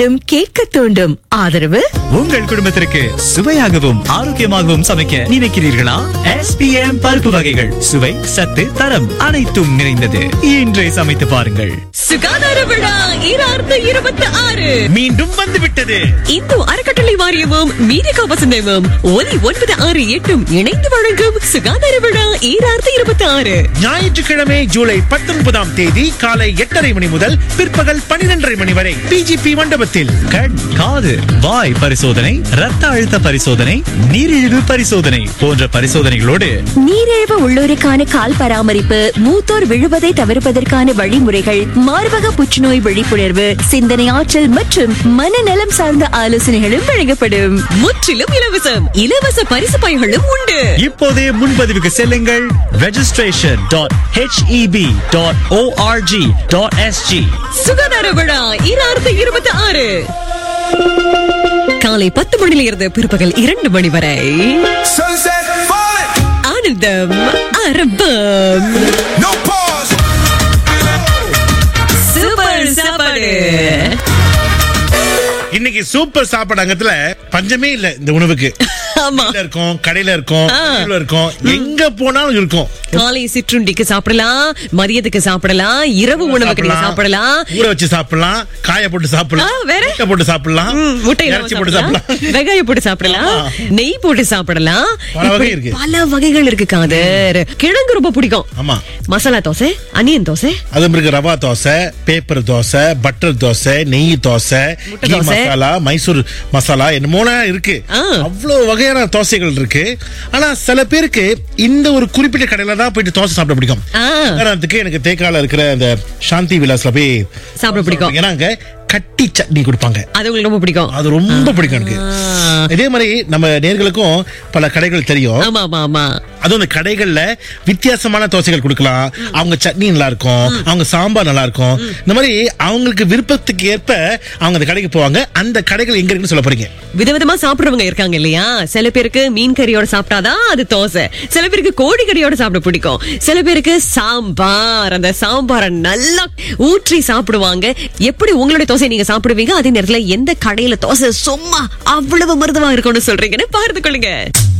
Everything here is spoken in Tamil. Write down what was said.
மீண்டும் கேட்க தூண்டும் ஆதரவு உங்கள் குடும்பத்திற்கு சுவையாகவும் ஆரோக்கியமாகவும் சமைக்க நினைக்கிறீர்களா எஸ்பிஎம் பருப்பு வகைகள் சுவை சத்து தரம் அனைத்தும் நிறைந்தது இன்றே சமைத்து பாருங்கள் சுகாதார விழா ஈராயிரத்து இருபத்தி ஆறு மீண்டும் வந்துவிட்டது இந்து அறக்கட்டளை வாரியமும் மீடியா வசந்தமும் ஒலி ஒன்பது ஆறு எட்டும் இணைந்து வழங்கும் சுகாதார விழா ஈராயிரத்து இருபத்தி ஆறு ஞாயிற்றுக்கிழமை ஜூலை பத்தொன்பதாம் தேதி காலை எட்டரை மணி முதல் பிற்பகல் பனிரெண்டரை மணி வரை பிஜிபி மண்டபத்தில் கண் காது வாய் பரிசோதனை ரத்த அழுத்த பரிசோதனை நீரிழிவு பரிசோதனை போன்ற பரிசோதனைகளோடு நீரிழிவு உள்ளோருக்கான கால் பராமரிப்பு மூத்தோர் விழுவதை தவிர்ப்பதற்கான வழிமுறைகள் மார்பக புற்றுநோய் விழிப்புணர்வு சிந்தனை ஆற்றல் மற்றும் மனநலம் சார்ந்த ஆலோசனைகளும் வழங்கப்படும் முற்றிலும் இலவசம் இலவச பரிசு பைகளும் உண்டு இப்போதே முன்பதிவுக்கு செல்லுங்கள் registration dot HEP dot ORG dot SG சுகாதார விழா ஈராயிரத்து இருபத்தி ஆறு காலை பத்து மணியில இருந்து பிற்பகல் இரண்டு மணி வரை Sunset falling, ஆனந்தம் அரபம் no pause. சூப்பர் சாப்பாடு இன்னைக்கு சூப்பர் சாப்பாடு அங்கத்துல பஞ்சமே இல்ல இந்த உணவுக்கு ஆமா வீட்ல இருக்கும் கடையில இருக்கும் ஆ. வீட்ல இருக்கும் எங்க போனாலும் இருக்கும் காலை சிற்றுண்டிக்கு சாப்பிடலாம் மதியத்துக்கு சாப்பிடலாம் இரவு உணவுக்கு நீங்க சாப்பிடலாம் ஊற வச்சு சாப்பிடலாம் காய போட்டு ஆ, சாப்பிடலாம் வேற? முட்டை போட்டு சாப்பிடலாம் ம், முட்டை இல்லாம இறைச்சி போட்டு சாப்பிடலாம் சாப்பிடலாம் வெங்காயம் போட்டு சாப்பிடலாம் ஆமா. நெய் போட்டு சாப்பிடலாம் பல வகை இப்படி இருக்கு. பல வகைகள் இருக்கு காதர் கிழங்கு ரொம்ப பிடிக்கும் ஆமா மசாலா தோசை அனியன் தோசை அது பிறகு rava dosa paper dosa butter dosa நெய் தோசை முட்டை கீ தோசை. மசாலா மைசூர் மசாலா என்னமோலாம் இருக்கு ஆ. அவ்வளவு வகையான தோசைகள் இருக்கு ஆனா சில பேருக்கு இந்த ஒரு குறிப்பிட்ட கடையில தான் போயிட்டு தோசை சாப்பிட பிடிக்கும் ஆ. உதாரணத்துக்கு எனக்கு தேக்கால இருக்கிற அந்த சாந்தி விலாஸ்ல போய் சாப்பிட பிடிக்கும் ஏன்னா அங்க கட்டி சட்னி கொடுப்பாங்க அது உங்களுக்கு ரொம்ப பிடிக்கும் அது ரொம்ப பிடிக்கும் எனக்கு இதே மாதிரி நம்ம நேர்களுக்கும் பல கடைகள் தெரியும் ஆமா ஆமா ஆமா அதுவும் அந்த கடைகள்ல வித்தியாசமான தோசைகள் கொடுக்கலாம் அவங்க சட்னி நல்லா இருக்கும் அவங்க சாம்பார் நல்லா இருக்கும் இந்த மாதிரி அவங்களுக்கு விருப்பத்துக்கு ஏற்ப அவங்க அந்த கடைக்கு போவாங்க அந்த கடைகள் எங்க இருக்குன்னு சொல்ல போறீங்க விதவிதமா சாப்பிடுறவங்க இருக்காங்க இல்லையா சில பேருக்கு மீன் கறியோட சாப்பிட்டாதான் அது தோசை சில பேருக்கு கோழி கறியோட சாப்பிட பிடிக்கும் சில பேருக்கு சாம்பார் அந்த சாம்பாரை நல்லா ஊற்றி சாப்பிடுவாங்க எப்படி உங்களுடைய தோசை நீங்க சாப்பிடுவீங்க அதே நேரத்துல எந்த கடையில தோசை சும்மா அவ்வளவு மிருதமா இருக்கும்னு சொல்றீங்கன்னு பார்த்து கொள்ளுங்க